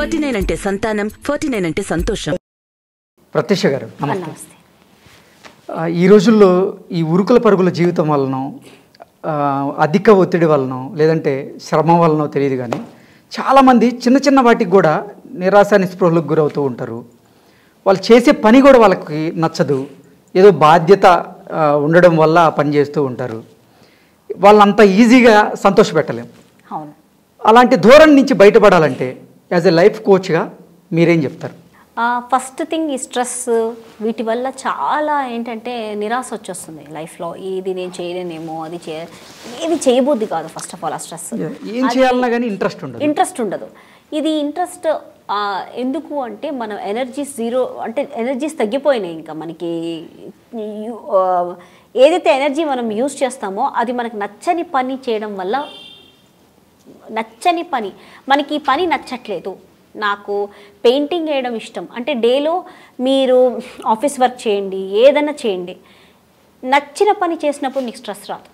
forty nine అంటే సంతానం forty nine అంటే సంతోషం ప్రత్యక్ష గారు నమస్తే నమస్తే ఆ, ఈ రోజుల్లో ఈ ఉరుకుల పరుగుల జీవితం వలన ఆ, అధిక ఒత్తిడి వలన లేదంటే శ్రమ వలన తెలియదు కానీ చాలామంది చిన్న చిన్న వాటికి కూడా నిరాశ నిస్పృహలకు గురవుతూ ఉంటారు వాళ్ళు చేసే పని కూడా వాళ్ళకి నచ్చదు ఏదో బాధ్యత ఆ, ఉండడం వల్ల ఆ పని చేస్తూ ఉంటారు వాళ్ళంత ఈజీగా సంతోషపెట్టలేం అవును అలాంటి ధోరణి నుంచి బయటపడాలంటే యాజ్ ఎ లైఫ్ కోచ్గా మీరేం చెప్తారు ఫస్ట్ థింగ్ ఈ స్ట్రెస్ వీటి వల్ల చాలా ఏంటంటే నిరాశ వచ్చేస్తుంది లైఫ్లో ఇది నేను చేయలేనేమో అది చే ఏది చేయబుద్ధి కాదు ఫస్ట్ ఆఫ్ ఆల్ ఆ స్ట్రెస్ ఏం చేయాలన్నా కానీ ఇంట్రెస్ట్ ఉండదు ఇంట్రెస్ట్ ఉండదు ఇది ఇంట్రెస్ట్ ఎందుకు అంటే మనం ఎనర్జీస్ జీరో అంటే ఎనర్జీస్ తగ్గిపోయినాయి ఇంకా మనకి యు- ఆ, ఏదైతే ఎనర్జీ మనం యూజ్ చేస్తామో అది మనకు నచ్చని పని చేయడం వల్ల నచ్చని పని మనకి ఈ పని నచ్చట్లేదు నాకు పెయింటింగ్ వేయడం ఇష్టం అంటే డేలో మీరు ఆఫీస్ వర్క్ చేయండి ఏదైనా చేయండి నచ్చిన పని చేసినప్పుడు నీకు స్ట్రెస్ రాదు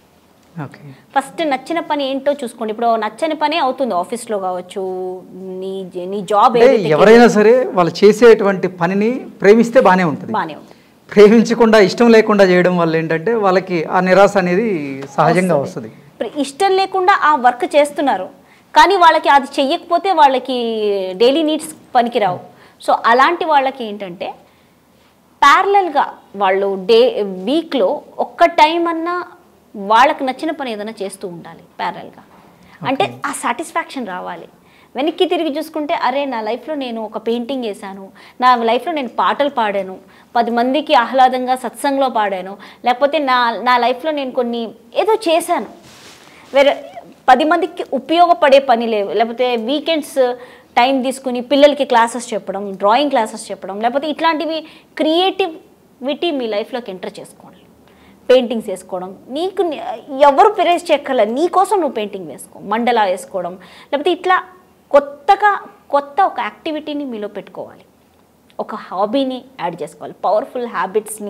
ఓకే ఫస్ట్ నచ్చిన పని ఏంటో చూసుకోండి ఇప్పుడు నచ్చని పనే అవుతుంది ఆఫీస్లో కావచ్చు నీ జ- నీ జాబ్ అంటే ఏదైతే ఎవరైనా సరే వాళ్ళు చేసేటువంటి పనిని ప్రేమిస్తే బాగానే ఉంటుంది బాగానే ఉంది ప్రేమించకుండా ఇష్టం లేకుండా చేయడం వల్ల ఏంటంటే వాళ్ళకి ఆ నిరాశ అనేది సహజంగా వస్తుంది ఇప్పుడు ఇష్టం లేకుండా ఆ వర్క్ చేస్తున్నారు కానీ వాళ్ళకి అది చెయ్యకపోతే వాళ్ళకి డైలీ నీడ్స్ పనికిరావు సో అలాంటి వాళ్ళకి ఏంటంటే ప్యారలల్గా వాళ్ళు డే వీక్లో ఒక్క టైం అన్నా వాళ్ళకి నచ్చిన పని ఏదైనా చేస్తూ ఉండాలి ప్యారలల్గా అంటే ఆ సాటిస్ఫాక్షన్ రావాలి వెనక్కి తిరిగి చూసుకుంటే అరే నా లైఫ్లో నేను ఒక పెయింటింగ్ వేశాను నా లైఫ్లో నేను పాటలు పాడాను పది మందికి ఆహ్లాదంగా సత్సంగంలో పాడాను లేకపోతే నా నా లైఫ్లో నేను కొన్ని ఏదో చేశాను వేరే పది మందికి ఉపయోగపడే పని లేవు లేకపోతే వీకెండ్స్ టైం తీసుకుని పిల్లలకి క్లాసెస్ చెప్పడం డ్రాయింగ్ క్లాసెస్ చెప్పడం లేకపోతే ఇట్లాంటివి క్రియేటివిటీ మీ లైఫ్లోకి ఎంటర్ చేసుకోండి పెయింటింగ్స్ వేసుకోవడం నీకు ని- ఎవరు ప్రేస్ చేయక్కర్లే నీ కోసం నువ్వు పెయింటింగ్ వేసుకో మండలా వేసుకోవడం లేకపోతే ఇట్లా కొత్తగా కొత్త ఒక యాక్టివిటీని మీలో పెట్టుకోవాలి ఒక హాబీని యాడ్ చేసుకోవాలి పవర్ఫుల్ హ్యాబిట్స్ని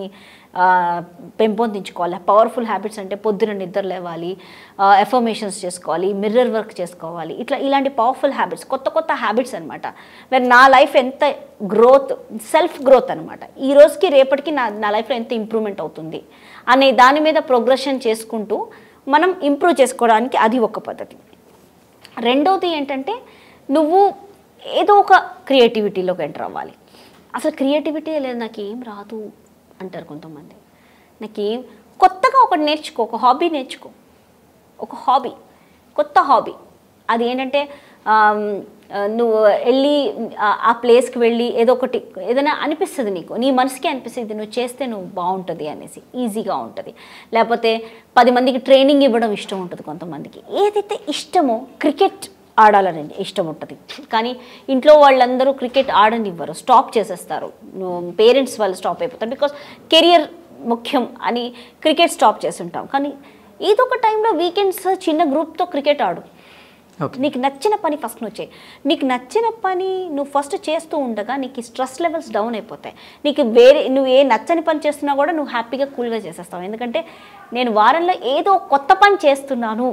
పెంపొందించుకోవాలి పవర్ఫుల్ హ్యాబిట్స్ అంటే పొద్దున నిద్ర లేవాలి ఎఫర్మేషన్స్ చేసుకోవాలి మిర్రర్ వర్క్ చేసుకోవాలి ఇట్లా ఇలాంటి పవర్ఫుల్ హ్యాబిట్స్ కొత్త కొత్త హ్యాబిట్స్ అనమాట మరి నా లైఫ్ ఎంత గ్రోత్ సెల్ఫ్ గ్రోత్ అనమాట ఈ రోజుకి రేపటికి నా నా లైఫ్లో ఎంత ఇంప్రూవ్మెంట్ అవుతుంది అనే దాని మీద ప్రోగ్రెషన్ చేసుకుంటూ మనం ఇంప్రూవ్ చేసుకోవడానికి అది ఒక పద్ధతి రెండవది ఏంటంటే నువ్వు ఏదో ఒక క్రియేటివిటీలోకి ఎంటర్ అవ్వాలి అసలు క్రియేటివిటీ లేదు నాకు ఏం రాదు అంటారు కొంతమంది నాకేం కొత్తగా ఒకటి నేర్చుకో ఒక హాబీ నేర్చుకో ఒక హాబీ కొత్త హాబీ అది ఏంటంటే ఆమ్, ఆ, నువ్వు వెళ్ళి ఆ- ఆ ప్లేస్కి వెళ్ళి ఏదో ఒకటి ఏదైనా అనిపిస్తుంది నీకు నీ మనసుకి అనిపిస్తుంది నువ్వు చేస్తే నువ్వు బాగుంటుంది అనేసి ఈజీగా ఉంటుంది లేకపోతే పది మందికి ట్రైనింగ్ ఇవ్వడం ఇష్టం ఉంటుంది కొంతమందికి ఏదైతే ఇష్టమో క్రికెట్ ఆడాలని ఇష్టం ఉంటుంది కానీ ఇంట్లో వాళ్ళందరూ క్రికెట్ ఆడనివ్వరు స్టాప్ చేసేస్తారు పేరెంట్స్ వాళ్ళు స్టాప్ అయిపోతారు బికాస్ కెరియర్ ముఖ్యం అని క్రికెట్ స్టాప్ చేసి ఉంటాం కానీ ఏదో ఒక టైంలో వీకెండ్స్ చిన్న గ్రూప్తో క్రికెట్ ఆడు ఓకే నీకు నచ్చిన పని ఫస్ట్ నువ్వు చేయి నీకు నచ్చిన పని నువ్వు ఫస్ట్ చేస్తూ ఉండగా నీకు స్ట్రెస్ లెవెల్స్ డౌన్ అయిపోతాయి నీకు వేరే నువ్వు ఏ నచ్చని పని చేస్తున్నా కూడా నువ్వు హ్యాపీగా కూల్గా చేసేస్తావు ఎందుకంటే నేను వారంలో ఏదో కొత్త పని చేస్తున్నాను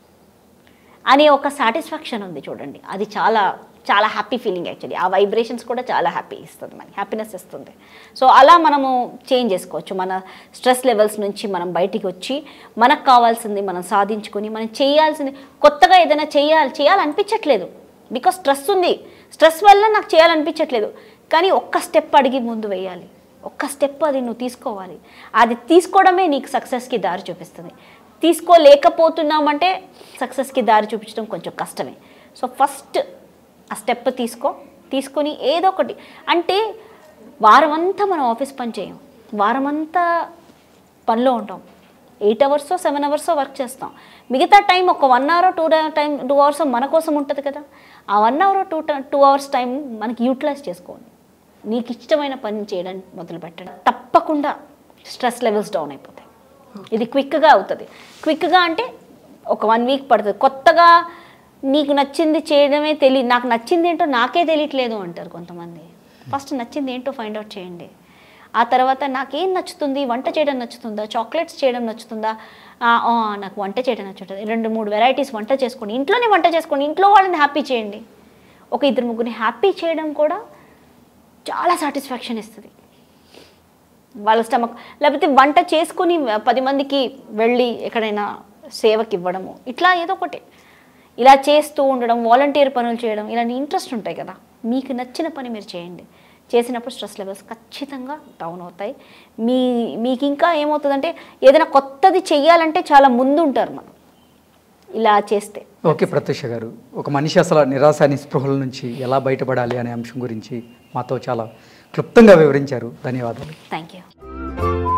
అనే ఒక సాటిస్ఫాక్షన్ ఉంది చూడండి అది చాలా చాలా హ్యాపీ ఫీలింగ్ యాక్చువల్లీ ఆ వైబ్రేషన్స్ కూడా చాలా హ్యాపీ ఇస్తుంది మనకి హ్యాపీనెస్ ఇస్తుంది సో అలా మనము చేంజ్ చేసుకోవచ్చు మన స్ట్రెస్ లెవెల్స్ నుంచి మనం బయటికి వచ్చి మనకు కావాల్సింది మనం సాధించుకొని మనం చేయాల్సింది కొత్తగా ఏదైనా చేయాలి చేయాలనిపించట్లేదు బికాస్ స్ట్రెస్ ఉంది స్ట్రెస్ వల్ల నాకు చేయాలనిపించట్లేదు కానీ ఒక్క స్టెప్ అడిగి ముందు వేయాలి ఒక్క స్టెప్ అది నువ్వు తీసుకోవాలి అది తీసుకోవడమే నీకు సక్సెస్కి దారి చూపిస్తుంది తీసుకోలేకపోతున్నామంటే సక్సెస్కి దారి చూపించడం కొంచెం కష్టమే సో ఫస్ట్ ఆ స్టెప్ తీసుకో తీసుకొని ఏదో ఒకటి అంటే వారమంతా మనం ఆఫీస్ పని చేయం వారమంతా పనిలో ఉంటాం eight hours seven hours work చేస్తాం మిగతా టైం ఒక one hour two time two hours మన కోసం ఉంటుంది కదా ఆ one hour two two hours time మనకి యూటిలైజ్ చేసుకోండి నీకు ఇష్టమైన పని చేయడానికి మొదలు పెట్టండి తప్పకుండా స్ట్రెస్ లెవెల్స్ డౌన్ అయిపోతాయి ఇది క్విక్గా అవుతుంది క్విక్గా అంటే ఒక వన్ వీక్ పడుతుంది కొత్తగా నీకు నచ్చింది చేయడమే తెలియ నాకు నచ్చింది ఏంటో నాకే తెలియట్లేదు అంటారు కొంతమంది ఫస్ట్ నచ్చింది ఏంటో ఫైండ్ అవుట్ చేయండి ఆ తర్వాత నాకేం నచ్చుతుంది వంట చేయడం నచ్చుతుందా చాక్లెట్స్ చేయడం నచ్చుతుందా ఆ, ఆ, నాకు వంట చేయడం నచ్చుతుంది రెండు మూడు వెరైటీస్ వంట చేసుకోండి ఇంట్లోనే వంట చేసుకోండి ఇంట్లో వాళ్ళని హ్యాపీ చేయండి ఒక ఇద్దరు ముగ్గురిని హ్యాపీ చేయడం కూడా చాలా సాటిస్ఫాక్షన్ ఇస్తుంది వాళ్ళ స్టమక్ లేకపోతే వంట చేసుకుని పది మందికి వెళ్ళి ఎక్కడైనా సేవకి ఇవ్వడము ఇట్లా ఏదో ఒకటి ఇలా చేస్తూ ఉండడం వాలంటీర్ పనులు చేయడం ఇలాంటి ఇంట్రెస్ట్ ఉంటాయి కదా మీకు నచ్చిన పని మీరు చేయండి చేసినప్పుడు స్ట్రెస్ లెవెల్స్ ఖచ్చితంగా డౌన్ అవుతాయి మీ మీకు ఇంకా ఏమవుతుందంటే ఏదైనా కొత్తది చెయ్యాలంటే చాలా ముందు ఉంటారు మనం ఇలా చేస్తే ఓకే ప్రత్యూష గారు ఒక మనిషి అసలు నిరాశ నిస్పృహల నుంచి ఎలా బయటపడాలి అనే అంశం గురించి మాతో చాలా క్లుప్తంగా వివరించారు ధన్యవాదాలు థ్యాంక్ యూ